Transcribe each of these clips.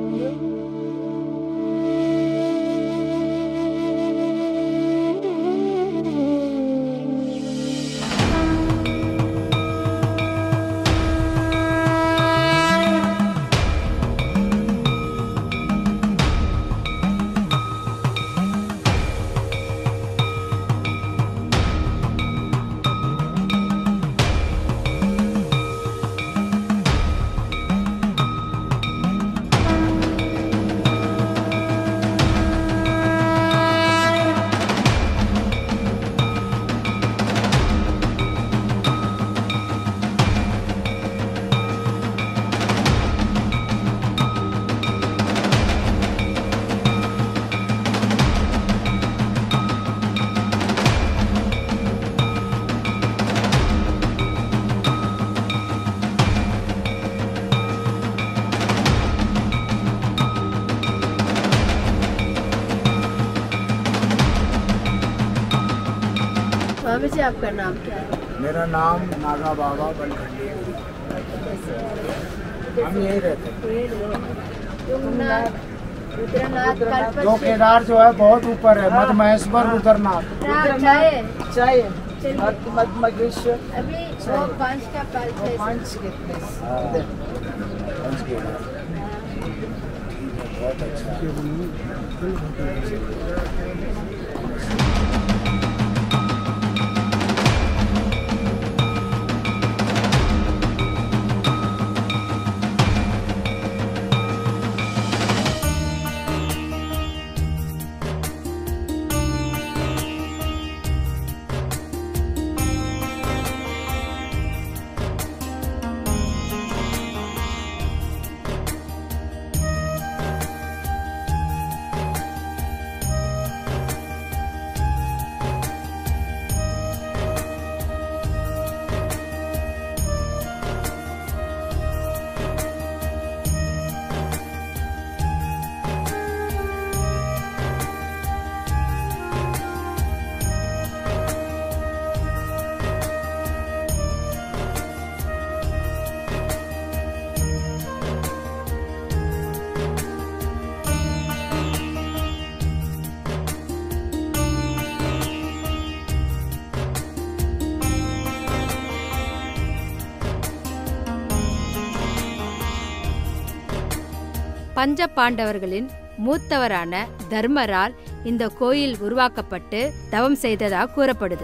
स्वामी जी आपका नाम क्या है मेरा नाम नागा बाबा बलखंडी हम यही रहते हैं तुंगनाथ रुद्रनाथ जो कल्पत केदार जो है बहुत ऊपर है मध महेश्वर रुद्रनाथ चाहे चाहिए मत मत मगेश्वर अभी वो पंच का पल थे पांच कितने पंच केदार बहुत अच्छा है। பஞ்ச பாண்டவர்களின் மூத்தவரான தர்மரால் இந்த கோயில் உருவாக்கப்பட்டு தவம் செய்ததாக கூறப்படுது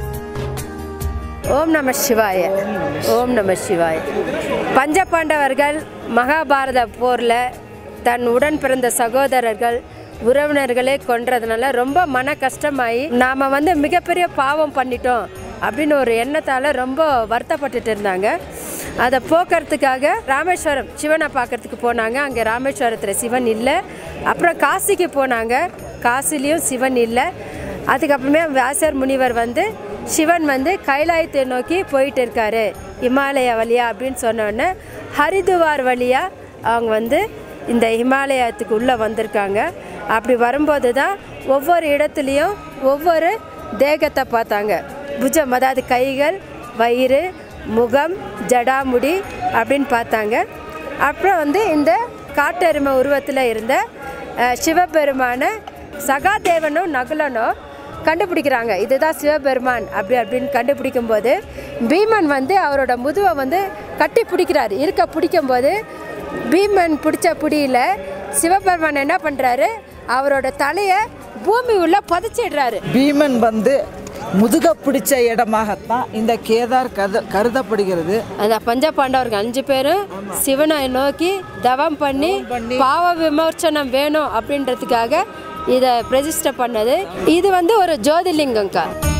ஓம் நம சிவாய ஓம் நம சிவாய பஞ்சபாண்டவர்கள் மகாபாரத போரில் தன் உடன் பிறந்த சகோதரர்கள் உறவினர்களே கொன்றதுனால ரொம்ப மன கஷ்டமாயி நாம் வந்து மிகப்பெரிய பாவம் பண்ணிட்டோம் அப்படின்னு ஒரு எண்ணத்தால் ரொம்ப வருத்தப்பட்டுட்டு இருந்தாங்க அதை போக்குறதுக்காக ராமேஸ்வரம் சிவனை பார்க்கறதுக்கு போனாங்க அங்கே ராமேஸ்வரத்தில் சிவன் இல்லை அப்புறம் காசிக்கு போனாங்க காசிலையும் சிவன் இல்லை அதுக்கப்புறமே வியாசர் முனிவர் வந்து சிவன் வந்து கைலாயத்தை நோக்கி போயிட்டு இருக்காரு இமாலயா வழியா அப்படின்னு சொன்னோடனே ஹரிதுவார் வழியா அவங்க வந்து இந்த இமாலயத்துக்கு உள்ளே வந்திருக்காங்க அப்படி வரும்போது தான் ஒவ்வொரு இடத்துலையும் ஒவ்வொரு தேகத்தை பார்த்தாங்க புஜம் அதாவது கைகள் வயிறு முகம் ஜடாமுடி அப்படின்னு பார்த்தாங்க அப்புறம் வந்து இந்த காட்டெருமை உருவத்தில் இருந்த அஹ், சிவபெருமான சகாதேவனும் நகுலனும் கண்டுபிடிக்கிறாங்க இதுதான் சிவபெருமான் அப்படி அப்படின்னு கண்டுபிடிக்கும் போது பீமன் வந்து அவரோட முதுவை வந்து கட்டி பிடிக்கிறாரு இருக்க பிடிக்கும்போது பீமன் பிடிச்ச பிடியில சிவபெருமான் என்ன பண்ணுறாரு அவரோட தலையை பூமி உள்ள புதைச்சிடுறாரு பீமன் வந்து முதுக பிடிச்ச இடமாகத்தான் இந்த கேதார் கத கருதப்படுகிறது அந்த பஞ்ச பாண்டவர்கள் அஞ்சு பேரும் சிவனை நோக்கி தவம் பண்ணி பாவ விமோச்சனம் வேணும் அப்படின்றதுக்காக இதை பிரதிஷ்டை பண்ணது இது வந்து ஒரு ஜோதிலிங்கம்க்கா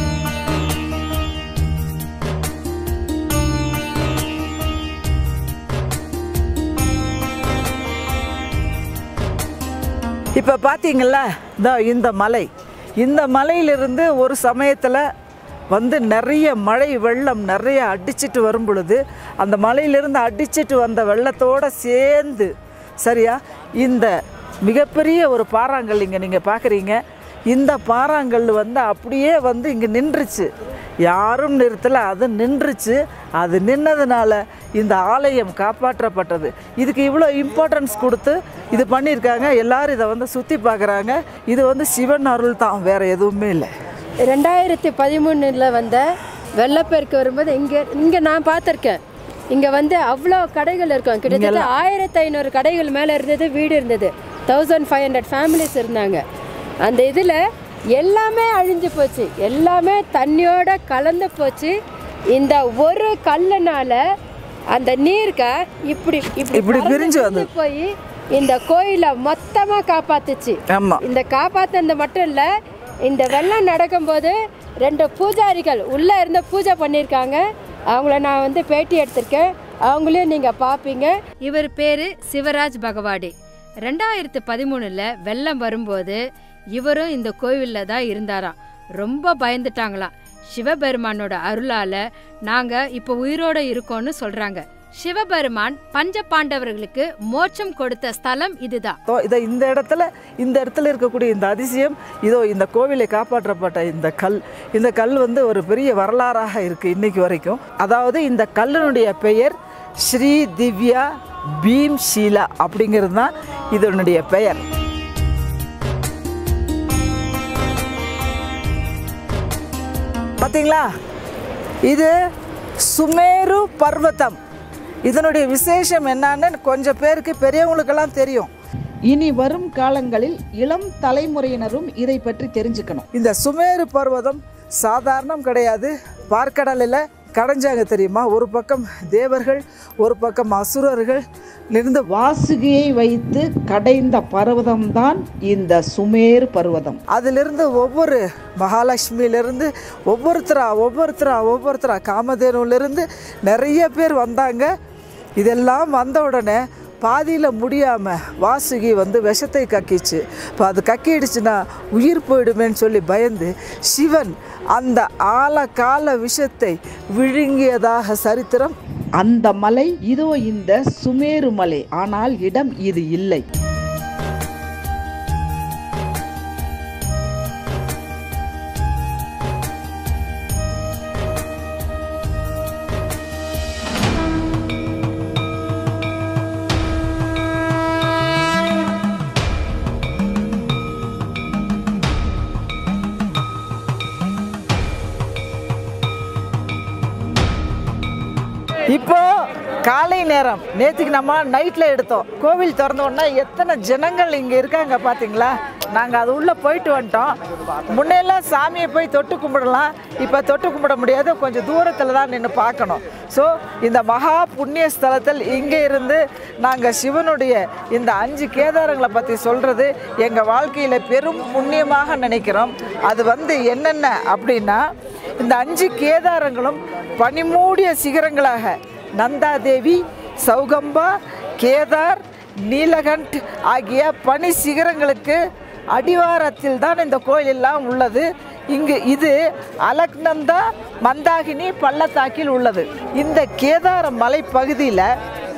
இப்போ பார்த்தீங்களா இதோ இந்த மலை இந்த மலையிலிருந்து ஒரு சமயத்தில் வந்து நிறைய மழை வெள்ளம் நிறைய அடிச்சிட்டு வரும் பொழுது அந்த மலையிலிருந்து அடிச்சிட்டு வந்த வெள்ளத்தோடு சேர்ந்து சரியா இந்த மிகப்பெரிய ஒரு பாறாங்கல் இங்கே நீங்கள் பார்க்குறீங்க இந்த பாறாங்கல் வந்து அப்படியே வந்து இங்கே நின்றுச்சு யாரும் நிறுத்தலை அது நின்றுச்சு அது நின்னதுனால இந்த ஆலயம் காப்பாற்றப்பட்டது இதுக்கு இவ்வளோ இம்பார்ட்டன்ஸ் கொடுத்து இது பண்ணியிருக்காங்க எல்லாரும் இதை வந்து சுற்றி பார்க்குறாங்க இது வந்து சிவன் அருள் தான் வேறு எதுவுமே இல்லை ரெண்டாயிரத்தி பதிமூணில் வந்த வெள்ளப்பெருக்கு வரும்போது இங்கே இங்கே நான் பார்த்துருக்கேன் இங்கே வந்து அவ்வளோ கடைகள் இருக்கும் கிட்டத்தட்ட ஆயிரத்தி ஐநூறு கடைகள் மேலே இருந்தது வீடு இருந்தது தௌசண்ட் ஃபைவ் ஹண்ட்ரட் ஃபேமிலிஸ் இருந்தாங்க அந்த இதில் எல்லாமே அழிஞ்சு போச்சு எல்லாமே தண்ணியோட கலந்து போச்சு இந்த ஒரு கல்லுனால அந்த நீர்க்க இப்படி இப்படி இப்படி பிரிஞ்சு பறந்து போய் இந்த கோயிலை மொத்தமாக காப்பாத்துச்சு ஆமாம் இந்த காப்பாத்தினது மட்டும் இல்லை இந்த வெள்ளம் நடக்கும்போது ரெண்டு பூஜாரிகள் உள்ளே இருந்து பூஜை பண்ணியிருக்காங்க அவங்கள நான் வந்து பேட்டி எடுத்திருக்கேன் அவங்களையும் நீங்கள் பார்ப்பீங்க இவர் பேரு சிவராஜ் பகவாடி ரெண்டாயிரத்து பதிமூணுல வெள்ளம் வரும்போது இவரும் இந்த கோவில்ல தான் இருந்தாராம் ரொம்ப பயந்துட்டாங்களாம் சிவபெருமானோட அருளால நாங்க இப்போ உயிரோட இருக்கோம்னு சொல்றாங்க சிவபெருமான் பஞ்ச பாண்டவர்களுக்கு மோட்சம் கொடுத்த ஸ்தலம் இதுதான் இதோ இதை இந்த இடத்துல இந்த இடத்துல இருக்கக்கூடிய இந்த அதிசயம் இதோ இந்த கோவிலை காப்பாற்றப்பட்ட இந்த கல் இந்த கல் வந்து ஒரு பெரிய வரலாறாக இருக்குது இன்னைக்கு வரைக்கும் அதாவது இந்த கல்லினுடைய பெயர் ஸ்ரீ திவ்யா பீம் ஷீலா அப்படிங்கிறது தான் இதனுடைய பெயர் பார்த்தீங்களா இது சுமேரு பர்வதம் இதனுடைய விசேஷம் என்னன்னு கொஞ்சம் பேருக்கு பெரியவங்களுக்கெல்லாம் தெரியும் இனி வரும் காலங்களில் இளம் தலைமுறையினரும் இதை பற்றி தெரிஞ்சுக்கணும் இந்த சுமேரு பர்வதம் சாதாரணம் கிடையாது பார்க்கடலில் கடைஞ்சாங்க தெரியுமா ஒரு பக்கம் தேவர்கள் ஒரு பக்கம் அசுரர்கள் இருந்து வாசுகியை வைத்து கடைந்த பர்வதம்தான் இந்த சுமேர் பர்வதம் அதிலிருந்து ஒவ்வொரு மகாலட்சுமியிலிருந்து ஒவ்வொருத்தரா ஒவ்வொருத்தரா ஒவ்வொருத்தரா காமதேனுவிலிருந்து நிறைய பேர் வந்தாங்க இதெல்லாம் வந்த உடனே பாதியில் முடியாமல் வாசுகி வந்து விஷத்தை கக்கிச்சு இப்போ அது கக்கிடுச்சுன்னா உயிர் போயிடுமேன்னு சொல்லி பயந்து சிவன் அந்த ஆழகால விஷத்தை விழுங்கியதாக சரித்திரம் அந்த மலை இதோ இந்த சுமேரு மலை ஆனால் இடம் இது இல்லை இப்போ காலை நேரம் நேற்றுக்கு நம்ம நைட்டில் எடுத்தோம் கோவில் திறந்த உடனே எத்தனை ஜனங்கள் இங்கே இருக்காங்க பார்த்தீங்களா நாங்கள் அது உள்ளே போயிட்டு வந்துட்டோம் முன்னையெல்லாம் சாமியை போய் தொட்டு கும்பிடலாம் இப்போ தொட்டு கும்பிட முடியாது கொஞ்சம் தூரத்தில் தான் நின்று பார்க்கணும் ஸோ இந்த மகா புண்ணிய ஸ்தலத்தில் இங்கே இருந்து நாங்கள் சிவனுடைய இந்த அஞ்சு கேதாரங்களை பற்றி சொல்கிறது எங்கள் வாழ்க்கையில் பெரும் புண்ணியமாக நினைக்கிறோம் அது வந்து என்னென்ன அப்படின்னா இந்த அஞ்சு கேதாரங்களும் பனிமூடிய சிகரங்களாக நந்தாதேவி சௌகம்பா கேதார் நீலகண்ட் ஆகிய பனி சிகரங்களுக்கு அடிவாரத்தில் தான் இந்த கோயில் எல்லாம் உள்ளது இங்கு இது அலக்நந்தா மந்தாகினி பள்ளத்தாக்கில் உள்ளது இந்த கேதார மலைப்பகுதியில்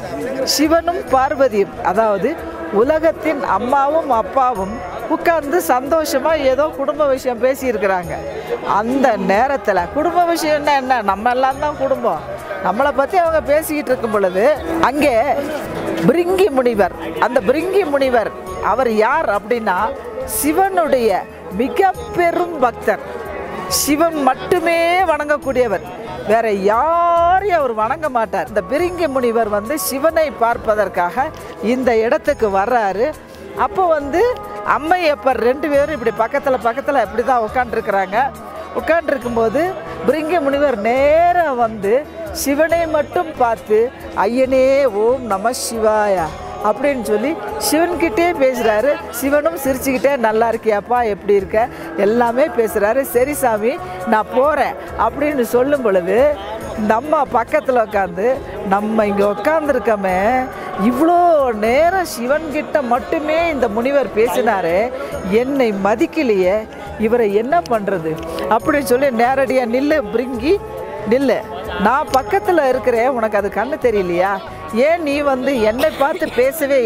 சிவனும் பார்வதியும் அதாவது உலகத்தின் அம்மாவும் அப்பாவும் உட்கார்ந்து சந்தோஷமா ஏதோ குடும்ப விஷயம் பேசியிருக்கிறாங்க அந்த நேரத்தில் குடும்ப விஷயம்னா என்ன நம்ம எல்லாம் தான் குடும்பம் நம்மளை பற்றி அவங்க பேசிக்கிட்டு இருக்கும் பொழுது அங்கே பிரிங்கி முனிவர் அந்த பிரிங்கி முனிவர் அவர் யார் அப்படின்னா சிவனுடைய மிக பெரும் பக்தர் சிவன் மட்டுமே வணங்கக்கூடியவர் வேற யாரையும் அவர் வணங்க மாட்டார் இந்த பிரிங்கி முனிவர் வந்து சிவனை பார்ப்பதற்காக இந்த இடத்துக்கு வர்றாரு அப்போ வந்து அம்மையப்பர் ரெண்டு பேரும் இப்படி பக்கத்தில் பக்கத்தில் இப்படி தான் உட்காண்ட்ருக்குறாங்க உட்காண்ட்ருக்கும்போது பிரிங்கி முனிவர் நேராக வந்து சிவனை மட்டும் பார்த்து ஐயனே ஓம் நம சிவாயா அப்படின்னு சொல்லி சிவன்கிட்டே பேசுகிறாரு சிவனும் சிரிச்சுக்கிட்டே நல்லா இருக்கியாப்பா எப்படி இருக்க எல்லாமே பேசுகிறாரு சரி சாமி நான் போகிறேன் அப்படின்னு சொல்லும் பொழுது இந்த அம்மா பக்கத்தில் உட்காந்து நம்ம இங்கே உட்காந்துருக்கோமே இவ்வளோ நேரம் சிவன்கிட்ட மட்டுமே இந்த முனிவர் பேசினாரு என்னை மதிக்கலையே இவரை என்ன பண்ணுறது அப்படின்னு சொல்லி நேரடியாக நில்லு பிரிங்கி நில்லு நான் பக்கத்தில் இருக்கிறேன் உனக்கு அது கண்ணு தெரியலையா ஏன் நீ வந்து என்னை பார்த்து பேசவே இல்லை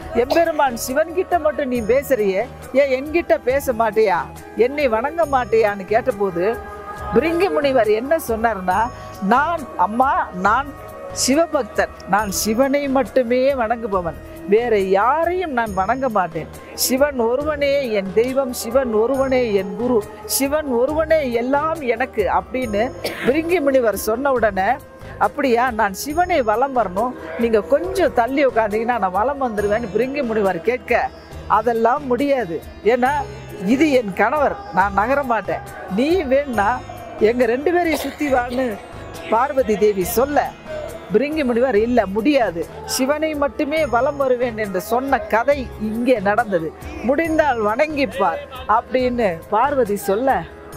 எம்பெருமான் சிவன் கிட்ட மட்டும் நீ பேசுறியே ஏன் என்கிட்ட பேச மாட்டியா என்னை வணங்க மாட்டியான்னு கேட்டபோது பிரிங்கி முனிவர் என்ன சொன்னார்னா நான் அம்மா நான் சிவபக்தன் நான் சிவனை மட்டுமே வணங்குபவன் வேற யாரையும் நான் வணங்க மாட்டேன் சிவன் ஒருவனே என் தெய்வம் சிவன் ஒருவனே என் குரு சிவன் ஒருவனே எல்லாம் எனக்கு அப்படின்னு பிரிங்கி முனிவர் சொன்ன உடனே அப்படியா நான் சிவனை வலம் வரணும் நீங்கள் கொஞ்சம் தள்ளி உட்காந்தீங்கன்னா நான் வலம் வந்துடுவேன்னு பிரிங்கி முனிவர் கேட்க அதெல்லாம் முடியாது ஏன்னா இது என் கணவர் நான் நகர மாட்டேன் நீ வேணா எங்கள் ரெண்டு பேரையும் சுற்றி வான்னு பார்வதி தேவி சொல்ல பிரிங்கி முனிவர் இல்லை முடியாது சிவனை மட்டுமே வலம் வருவேன் என்று சொன்ன கதை இங்கே நடந்தது முடிந்தால் வணங்கிப்பார் அப்படின்னு பார்வதி சொல்ல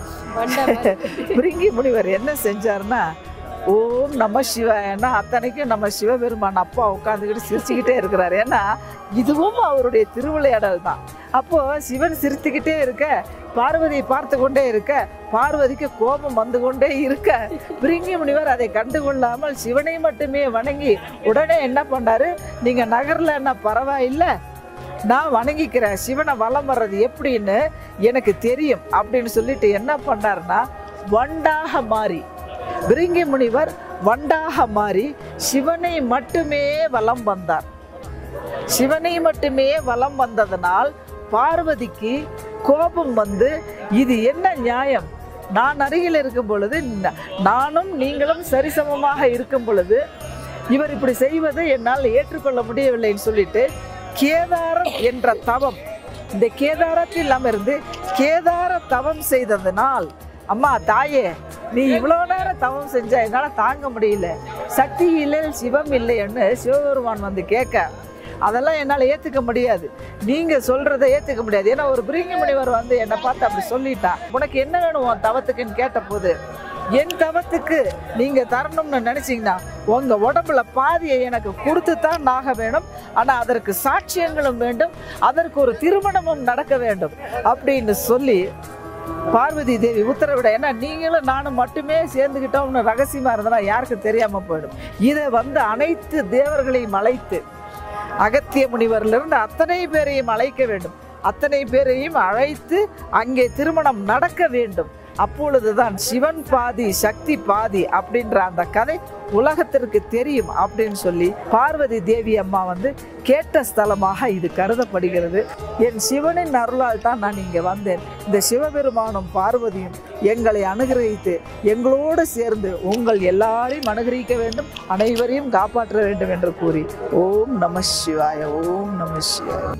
பிரிங்கி முனிவர் என்ன செஞ்சாருன்னா ஓம் நம சிவாயன்னா அத்தனைக்கும் நம்ம சிவபெருமான் அப்பா உட்காந்துக்கிட்டு சிரிச்சுக்கிட்டே இருக்கிறாரு ஏன்னா இதுவும் அவருடைய திருவிளையாடல் தான் அப்போ சிவன் சிரித்துக்கிட்டே இருக்க பார்வதியை பார்த்து கொண்டே இருக்க பார்வதிக்கு கோபம் வந்து கொண்டே இருக்க பிரிங்கி முனிவர் அதை கண்டுகொள்ளாமல் சிவனை மட்டுமே வணங்கி உடனே என்ன பண்ணாரு நீங்க நகர்ல என்ன பரவாயில்லை நான் வணங்கிக்கிறேன் சிவனை வலம் வர்றது எப்படின்னு எனக்கு தெரியும் அப்படின்னு சொல்லிட்டு என்ன பண்ணாருன்னா வண்டாக மாறி பிரிங்கி முனிவர் வண்டாக மாறி சிவனை மட்டுமே வலம் வந்தார் சிவனை மட்டுமே வலம் வந்ததனால் பார்வதிக்கு கோபம் வந்து இது என்ன நியாயம் நான் அருகில் இருக்கும் பொழுது ந- நானும் நீங்களும் சரிசமமாக இருக்கும் பொழுது இவர் இப்படி செய்வது என்னால் ஏற்றுக்கொள்ள முடியவில்லைன்னு சொல்லிட்டு கேதாரம் என்ற தவம் இந்த கேதாரத்தில் அமர்ந்து கேதார தவம் செய்ததனால் அம்மா தாயே நீ இவ்வளோ நேரம் தவம் செஞ்சா என்னால் தாங்க முடியல சக்தி இல்லை சிவம் இல்லைன்னு சிவபெருமான் வந்து கேட்க அதெல்லாம் என்னால் ஏற்றுக்க முடியாது நீங்கள் சொல்கிறத ஏற்றுக்க முடியாது ஏன்னா ஒரு பிரிங்கி முனிவர் வந்து என்னை பார்த்து அப்படி சொல்லிட்டான் உனக்கு என்ன வேணும் உன் தவத்துக்குன்னு கேட்டபோது என் தவத்துக்கு நீங்கள் தரணும்னு நினச்சிங்கன்னா உங்கள் உடம்புல பாதியை எனக்கு கொடுத்து தான் ஆக வேணும் ஆனால் அதற்கு சாட்சியங்களும் வேண்டும் அதற்கு ஒரு திருமணமும் நடக்க வேண்டும் அப்படின்னு சொல்லி பார்வதி தேவி உத்தரவிட ஏன்னா நீங்களும் நானும் மட்டுமே சேர்ந்துக்கிட்டோம்னு ரகசியமாக இருந்தனா யாருக்கும் தெரியாமல் போயிடும் இதை வந்து அனைத்து தேவர்களையும் அழைத்து அகத்திய முனிவரிலிருந்து அத்தனை பேரையும் அழைக்க வேண்டும் அத்தனை பேரையும் அழைத்து அங்கே திருமணம் நடக்க வேண்டும் அப்பொழுதுதான் சிவன் பாதி சக்தி பாதி அப்படின்ற அந்த கதை உலகத்திற்கு தெரியும் அப்படின்னு சொல்லி பார்வதி தேவி அம்மா வந்து கேட்ட ஸ்தலமாக இது கருதப்படுகிறது என் சிவனின் அருளால் தான் நான் இங்கே வந்தேன் இந்த சிவபெருமானும் பார்வதியும் எங்களை அனுகிரகித்து எங்களோடு சேர்ந்து உங்கள் எல்லாரையும் அனுகிரகிக்க வேண்டும் அனைவரையும் காப்பாற்ற வேண்டும் என்று கூறி ஓம் நம சிவாய ஓம் நம சிவாய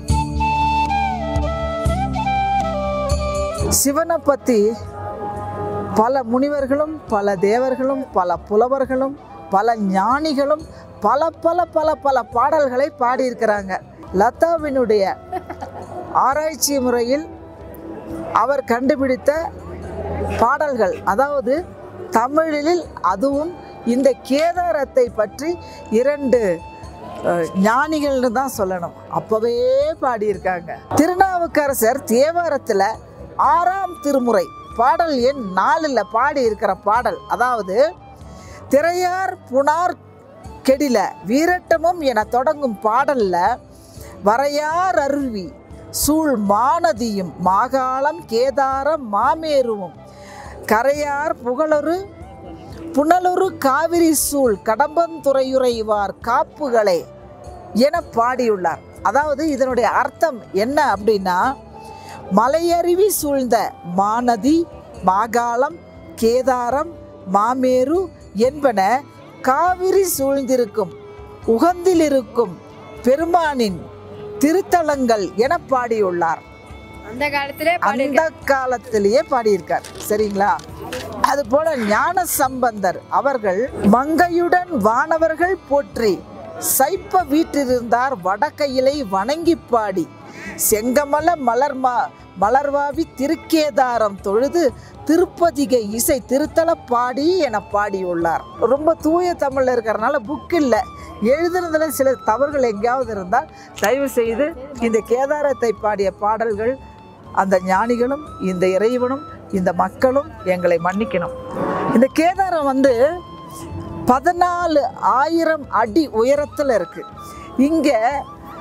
சிவனை பற்றி பல முனிவர்களும் பல தேவர்களும் பல புலவர்களும் பல ஞானிகளும் பல பல பல பல பாடல்களை பாடியிருக்கிறாங்க லதாவினுடைய ஆராய்ச்சி முறையில் அவர் கண்டுபிடித்த பாடல்கள் அதாவது தமிழில் அதுவும் இந்த கேதாரத்தை பற்றி இரண்டு அஹ், ஞானிகள்னு தான் சொல்லணும் அப்பவே பாடியிருக்காங்க திருநாவுக்கரசர் தேவாரத்தில் ஆறாம் திருமுறை பாடல் எண் நாலில் பாடி இருக்கிற பாடல் அதாவது திரையார் புனார் கெடில வீரட்டமும் என தொடங்கும் பாடல்ல வரையார் அருவி சூழ் மானதியும் மாகாளம் கேதாரம் மாமேருவும் கரையார் புகழொரு புனலொரு காவிரி சூழ் கடம்பந்துறையுறைவார் காப்புகளே என பாடியுள்ளார் அதாவது இதனுடைய அர்த்தம் என்ன அப்படின்னா மலையருவி சூழ்ந்த மாநதி மாகாளம் கேதாரம் மாமேரு என்பன காவிரி சூழ்ந்திருக்கும் உகந்திலிருக்கும் பெருமானின் திருத்தலங்கள் என பாடியுள்ளார் அந்த காலத்திலே அந்த காலத்திலேயே பாடியிருக்கார் சரிங்களா அதுபோல ஞான சம்பந்தர் அவர்கள் மங்கையுடன் வானவர்கள் போற்றி சைப்ப வீற்றிருந்தார் வடக்கையிலை வணங்கி பாடி செங்கமல மலர்மா மலர்வாவி திருக்கேதாரம் தொழுது திருப்பதிகை இசை திருத்தல பாடி என பாடியுள்ளார் ரொம்ப தூய தமிழ்ல இருக்கிறனால புக் இல்லை எழுதுனதுல சில தவறுகள் எங்கேயாவது இருந்தால் தயவு செய்து இந்த கேதாரத்தை பாடிய பாடல்கள் அந்த ஞானிகளும் இந்த இறைவனும் இந்த மக்களும் எங்களை மன்னிக்கணும் இந்த கேதாரம் வந்து பதினாலு ஆயிரம் அடி உயரத்தில் இருக்குது இங்கே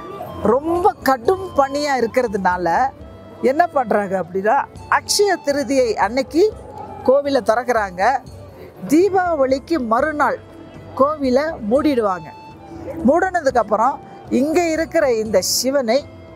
ரொம்ப கடும் பனியாக இருக்கிறதுனால என்ன பண்ணுறாங்க அப்படின்னா அக்ஷய திருதியை அன்னைக்கு கோவிலை திறக்கிறாங்க தீபாவளிக்கு மறுநாள் கோவிலை மூடிடுவாங்க மூடினதுக்கப்புறம் இங்கே இருக்கிற இந்த சிவனை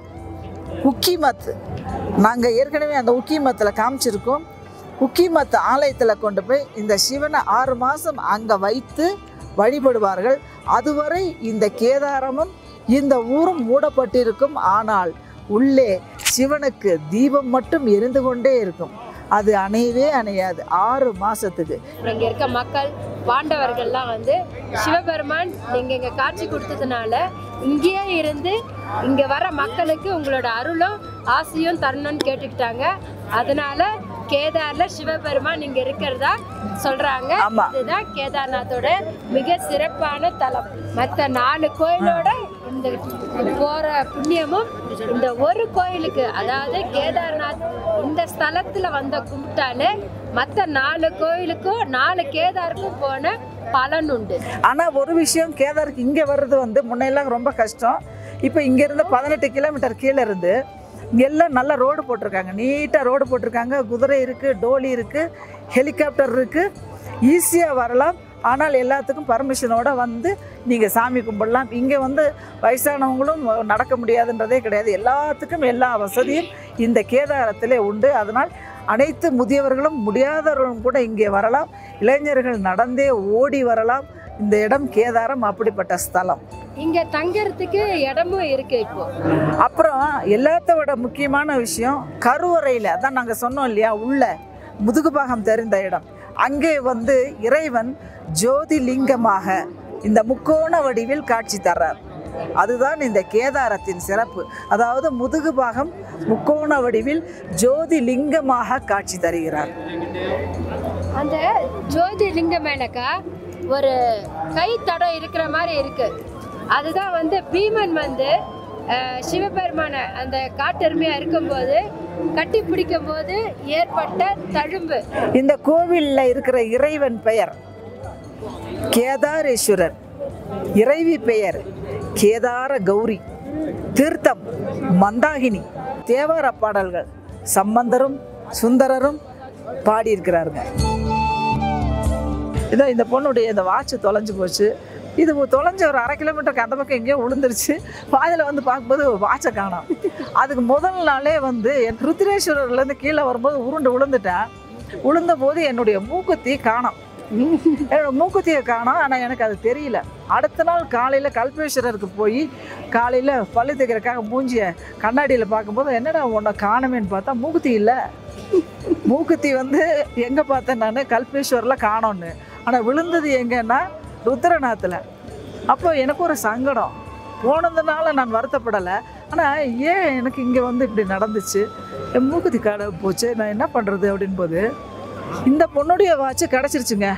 உக்கிமத் நாங்கள் ஏற்கனவே அந்த உக்கிமத்தில் காமிச்சிருக்கோம் உக்கிமத் ஆலயத்தில் கொண்டு போய் இந்த சிவனை ஆறு மாதம் அங்கே வைத்து வழிபடுவார்கள் அதுவரை இந்த கேதாரமும் இந்த ஊரும் மூடப்பட்டிருக்கும் ஆனால் உள்ளே சிவனுக்கு தீபம் மட்டும் எரிந்து கொண்டே இருக்கும் அது அணையவே அணையாது ஆறு மாதத்துக்கு இங்க இருக்க மக்கள் பாண்டவர்கள்லாம் வந்து சிவபெருமான் நீங்க இங்க காட்சி கொடுத்ததுனால இங்கேயே இருந்து இங்க வர மக்களுக்கு உங்களோட அருளும் ஆசையும் தரணும்னு கேட்டுக்கிட்டாங்க அதனால கேதார்ல சிவபெருமான் இங்க இருக்கிறதா சொல்றாங்க ஆமா. இதுதான் கேதார்நாத்தோட மிக சிறப்பான தலம் மற்ற நாலு கோயிலோட இந்த போற புண்ணியமும் இந்த ஒரு கோயிலுக்கு அதாவது கேதார்நாத் இந்த ஸ்தலத்துல வந்த கும்பிட்டாலே மற்ற நாலு கோயிலுக்கும் நாலு கேதாருக்கும் போன பலன் உண்டு ஆனால் ஒரு விஷயம் கேதாருக்கு இங்கே வர்றது வந்து முன்னையெல்லாம் ரொம்ப கஷ்டம் இப்போ இங்கேருந்து பதினெட்டு கிலோமீட்டர் கீழே இருந்து இங்க எல்லாம் நல்ல ரோடு போட்டிருக்காங்க நீட்டாக ரோடு போட்டிருக்காங்க குதிரை இருக்குது டோலி இருக்குது ஹெலிகாப்டர் இருக்குது ஈஸியாக வரலாம் ஆனால் எல்லாத்துக்கும் பர்மிஷனோட வந்து நீங்கள் சாமி கும்பிடலாம் இங்கே வந்து வயசானவங்களும் நடக்க முடியாதுன்றதே கிடையாது எல்லாத்துக்கும் எல்லா வசதியும் இந்த கேதாரத்திலே உண்டு அதனால் அனைத்து முதியவர்களும் முடியாதவர்களும் கூட இங்கே வரலாம் இளைஞர்கள் நடந்தே ஓடி வரலாம் இந்த இடம் கேதாரம் அப்படிப்பட்ட ஸ்தலம் இங்க தங்கறதுக்கு இடமும் இருக்கு இப்போ அப்புறம் எல்லாத்த விட முக்கியமான விஷயம் கருவறையில் அதான் நாங்கள் சொன்னோம் இல்லையா உள்ள முதுகுபாகம் தெரிந்த இடம் அங்கே வந்து இறைவன் ஜோதிலிங்கமாக இந்த முக்கோண வடிவில் காட்சி தர்றார் அதுதான் இந்த கேதாரத்தின் சிறப்பு அதாவது முதுகுபாகம் முக்கோண வடிவில் ஜோதிலிங்கமாக காட்சி தருகிறார் அந்த ஜோதி லிங்கம் மேலக்கா ஒரு கை தடம் இருக்கிற மாதிரி இருக்கு அதுதான் வந்து பீமன் வந்து அஹ், சிவபெருமான அந்த காட்டெருமையா இருக்கும்போது கட்டி பிடிக்கும் போது ஏற்பட்ட தழும்பு இந்த கோவிலில் இருக்கிற இறைவன் பெயர் கேதாரேஸ்வரர் இறைவி பெயர் கேதார கௌரி தீர்த்தம் மந்தாகினி தேவார பாடல்கள் சம்பந்தரும் சுந்தரரும் பாடியிருக்கிறாருங்க இதோ இந்த பொண்ணுடைய இந்த வாட்ச் தொலைஞ்சு போச்சு இது தொலைஞ்ச ஒரு அரை கிலோமீட்டருக்கு அந்த பக்கம் எங்கேயோ விழுந்துருச்சு பாதியில் வந்து பார்க்கும்போது வாட்சை காணோம் அதுக்கு முதல் நாளே வந்து என் ருத்ரேஸ்வரர்லேருந்து கீழே வரும்போது உருண்டு விழுந்துட்டேன் விழுந்த போது என்னுடைய மூக்குத்தி காணோம் என்னோட மூக்குத்தியை காணோம் ஆனால் எனக்கு அது தெரியல அடுத்த நாள் காலையில் கல்பேஸ்வரருக்கு போய் காலையில் பல்லு தைக்கிறதுக்காக மூஞ்சிய கண்ணாடியில் பார்க்கும்போது என்னடா உன்னை காணுமேன்னு பார்த்தா மூக்குத்தி இல்லை மூக்குத்தி வந்து எங்கே பார்த்தேன் நான் கல்பேஸ்வரில் காணோன்னு ஆனால் விழுந்தது எங்கன்னா ருத்ரநாத்தில் அப்போ எனக்கு ஒரு சங்கடம் போனதுனால நான் வருத்தப்படலை ஆனால் ஏன் எனக்கு இங்கே வந்து இப்படி நடந்துச்சு என் மூக்குத்தி காண போச்சு நான் என்ன பண்ணுறது அப்படின் போது இந்த பொண்ணுடைய வாட்ச் கிடச்சிருச்சுங்க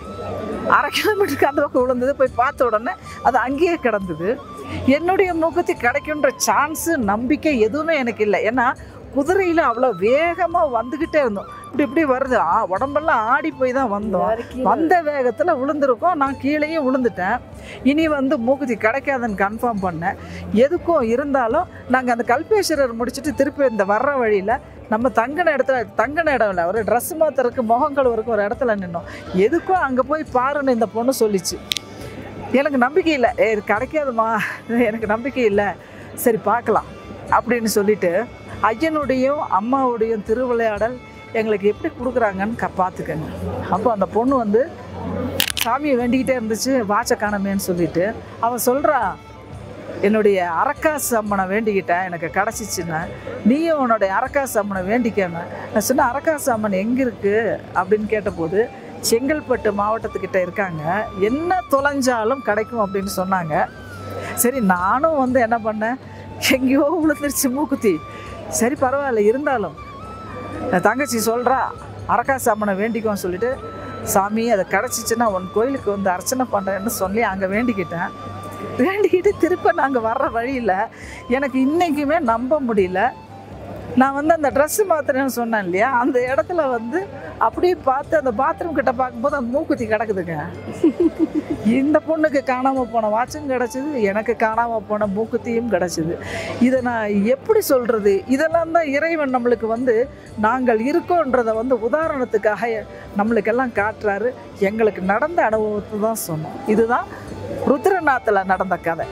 அரை கிலோமீட்டருக்கு அந்த பக்கம் விழுந்தது போய் பார்த்த உடனே அது அங்கேயே கிடந்தது என்னுடைய மூக்குத்தி கிடைக்குன்ற சான்ஸு நம்பிக்கை எதுவுமே எனக்கு இல்லை ஏன்னா குதிரையில் அவ்வளோ வேகமாக வந்துக்கிட்டே இருந்தோம் இப்படி இப்படி வருது ஆ உடம்பெல்லாம் ஆடி போய் தான் வந்தோம் வந்த வேகத்தில் விழுந்திருக்கோம் நான் கீழேயும் விழுந்துட்டேன் இனி வந்து மூக்குத்தி கிடைக்காதுன்னு கன்ஃபார்ம் பண்ணேன் எதுக்கும் இருந்தாலும் நாங்கள் அந்த கல்பேஸ்வரர் முடிச்சுட்டு திருப்பி இந்த வர்ற வழியில் நம்ம தங்கின இடத்துல தங்கின இடம் இல்லை ஒரு ட்ரெஸ் மாத்துறதுக்கு முகம் கழுவுறதுக்கு ஒரு இடத்துல நின்னோம் எதுக்கும் அங்கே போய் பாருன்னு இந்த பொண்ணு சொல்லிச்சு எனக்கு நம்பிக்கை இல்லை ஏ இது கிடைக்காதுமா எனக்கு நம்பிக்கை இல்லை சரி பார்க்கலாம் அப்படின்னு சொல்லிட்டு ஐயனுடையும் அம்மாவுடையும் திருவிளையாடல் எங்களுக்கு எப்படி கொடுக்குறாங்கன்னு க பார்த்துக்கங்க அப்போ அந்த பொண்ணு வந்து சாமியை வேண்டிக்கிட்டே இருந்துச்சு வாட்சை காணமேன்னு சொல்லிட்டு அவன் சொல்கிறா என்னுடைய அரக்காசு அம்மனை வேண்டிக்கிட்டேன் எனக்கு கிடச்சிச்சுன்னா நீயும் உன்னுடைய அரக்காசு அம்மனை வேண்டிக்கன்னு நான் சொன்னேன் அரக்காசு அம்மன் எங்கே இருக்குது அப்படின்னு கேட்டபோது செங்கல்பட்டு மாவட்டத்துக்கிட்ட இருக்காங்க என்ன தொலைஞ்சாலும் கிடைக்கும் அப்படின்னு சொன்னாங்க சரி நானும் வந்து என்ன பண்ணேன் எங்கேயோ விழுந்துருச்சு மூக்குத்தி சரி பரவாயில்ல இருந்தாலும் என் தங்கச்சி சொல்கிறா அரக்காசு அம்மனை வேண்டிக்குவோன்னு சொல்லிட்டு சாமி அதை கிடச்சிச்சின்னா உன் கோயிலுக்கு வந்து அர்ச்சனை பண்ணுறேன்னு சொல்லி அங்கே வேண்டிக்கிட்டேன் வேண்டிக்கிட்டு திருப்ப நாங்கள் வர்ற வழியில் எனக்கு இன்றைக்குமே நம்ப முடியல நான் வந்து அந்த ட்ரெஸ்ஸு மாத்திரன்னு சொன்னேன் இல்லையா அந்த இடத்துல வந்து அப்படியே பார்த்து அந்த பாத்ரூம் கிட்ட பார்க்கும்போது அந்த மூக்குத்தி கிடக்குதுங்க இந்த பொண்ணுக்கு காணாமல் போன வாட்சும் கிடச்சிது எனக்கு காணாமல் போன மூக்குத்தியும் கிடச்சிது இதை நான் எப்படி சொல்கிறது இதெல்லாம் தான் இறைவன் நம்மளுக்கு வந்து நாங்கள் இருக்கோன்றதை வந்து உதாரணத்துக்காக நம்மளுக்கெல்லாம் காட்டுறாரு எங்களுக்கு நடந்த அனுபவத்தை தான் சொன்னோம் இதுதான் ருத்ரநாத்தில் நடந்த கதை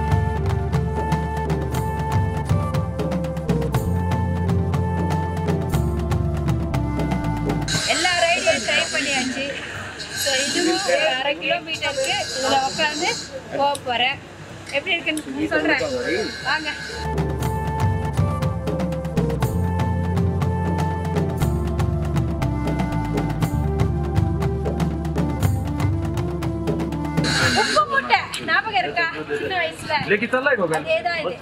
எல்லா ரைடையும் ட்ரை பண்ணியாச்சு ஸோ இதுவும் ஒரு அரை கிலோமீட்டருக்கு இதில் உட்காந்து போக போகிறேன் எப்படி இருக்குன்னு சொல்கிறேன் வாங்க உப்பு மூட்டை ஞாபகம் இருக்கா சின்ன வயசுல அதேதான் இது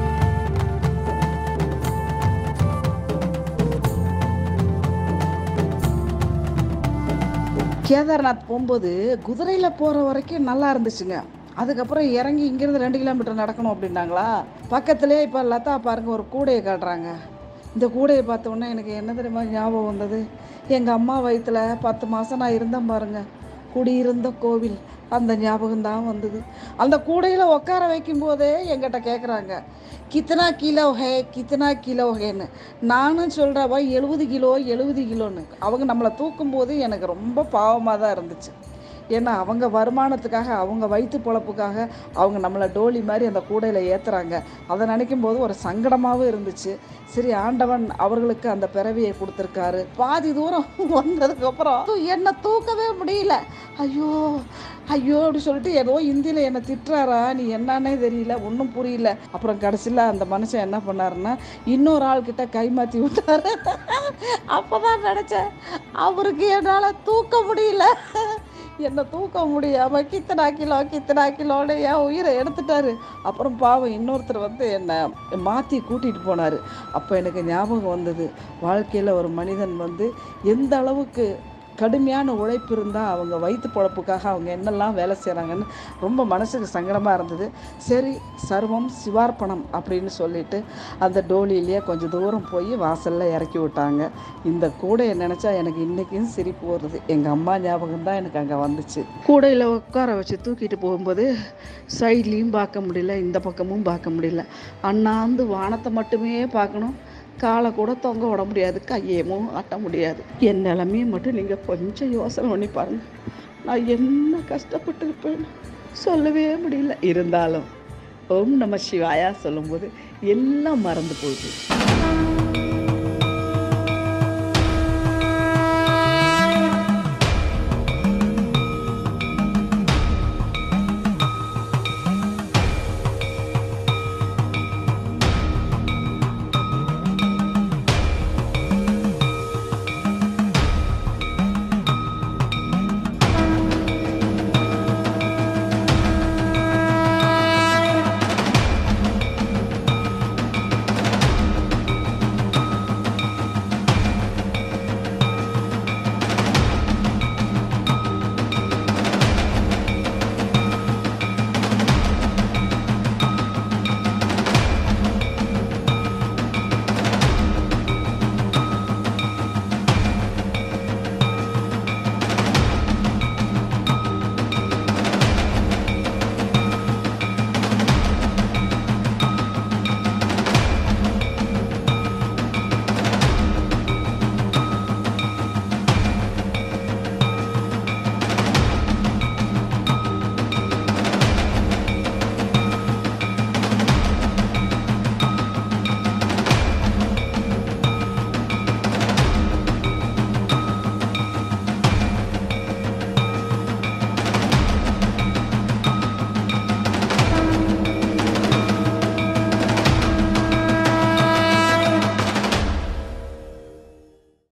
கேதார்நாத் போகும்போது குதிரையில் போகிற வரைக்கும் நல்லா இருந்துச்சுங்க அதுக்கப்புறம் இறங்கி இங்கேருந்து ரெண்டு கிலோமீட்டர் நடக்கணும் அப்படின்னாங்களா பக்கத்துலேயே இப்போ லதா பாருங்க ஒரு கூடையை காட்டுறாங்க இந்த கூடையை பார்த்த உடனே எனக்கு என்ன தெரியுமா ஞாபகம் வந்தது எங்கள் அம்மா வயித்துல பத்து மாதம் நான் இருந்தேன் பாருங்க குடியிருந்த கோவில் அந்த ஞாபகம் தான் வந்தது அந்த கூடையில் உட்கார வைக்கும் போதே எங்கிட்ட கேட்குறாங்க கித்தனா கிலோ ஹே கித்தனா கிலோ ஹேன்னு நானும் சொல்கிறவா எழுபது கிலோ எழுபது கிலோன்னு அவங்க நம்மளை தூக்கும்போது எனக்கு ரொம்ப பாவமாக தான் இருந்துச்சு ஏன்னா அவங்க வருமானத்துக்காக அவங்க வயிற்று பொழப்புக்காக அவங்க நம்மளை டோலி மாதிரி அந்த கூடையில் ஏற்றுறாங்க அதை நினைக்கும் போது ஒரு சங்கடமாகவும் இருந்துச்சு சரி ஆண்டவன் அவர்களுக்கு அந்த பிறவியை கொடுத்துருக்காரு பாதி தூரம் வந்ததுக்கப்புறம் என்னை தூக்கவே முடியல ஐயோ ஐயோ அப்படி சொல்லிட்டு ஏதோ இந்தியில் என்னை திட்டுறாரா நீ என்னன்னே தெரியல ஒன்றும் புரியல அப்புறம் கடைசியில் அந்த மனுஷன் என்ன பண்ணாருன்னா இன்னொரு ஆள்கிட்ட கை மாற்றி விட்டாரு அப்போ தான் நினச்சேன் அவருக்கு என்னால் தூக்க முடியல என்னை தூக்க முடியாம கித்தனா கிலோ கித்தனா கிலோன்னு என் உயிரை எடுத்துட்டாரு அப்புறம் பாவம் இன்னொருத்தர் வந்து என்னை மாற்றி கூட்டிகிட்டு போனார் அப்போ எனக்கு ஞாபகம் வந்தது வாழ்க்கையில் ஒரு மனிதன் வந்து எந்த அளவுக்கு கடுமையான உழைப்பு இருந்தால் அவங்க வயிற்று பொழப்புக்காக அவங்க என்னெல்லாம் வேலை செய்கிறாங்கன்னு ரொம்ப மனசுக்கு சங்கடமாக இருந்தது சரி சர்வம் சிவார்ப்பணம் அப்படின்னு சொல்லிட்டு அந்த டோலியிலேயே கொஞ்சம் தூரம் போய் வாசலில் இறக்கி விட்டாங்க இந்த கூடையை நினச்சா எனக்கு இன்றைக்கும் சிரிப்பு வருது எங்கள் அம்மா ஞாபகம் தான் எனக்கு அங்கே வந்துச்சு கூடையில் உட்கார வச்சு தூக்கிட்டு போகும்போது சைட்லேயும் பார்க்க முடியல இந்த பக்கமும் பார்க்க முடியல அண்ணாந்து வானத்தை மட்டுமே பார்க்கணும் காலை கூட தொங்க விட முடியாது கையேமும் ஆட்ட முடியாது என் நிலமையை மட்டும் நீங்கள் கொஞ்சம் யோசனை பண்ணி பாருங்க நான் என்ன கஷ்டப்பட்டு இருப்பேன்னு சொல்லவே முடியல இருந்தாலும் ஓம் நம சிவாயா சொல்லும்போது எல்லாம் மறந்து போகுது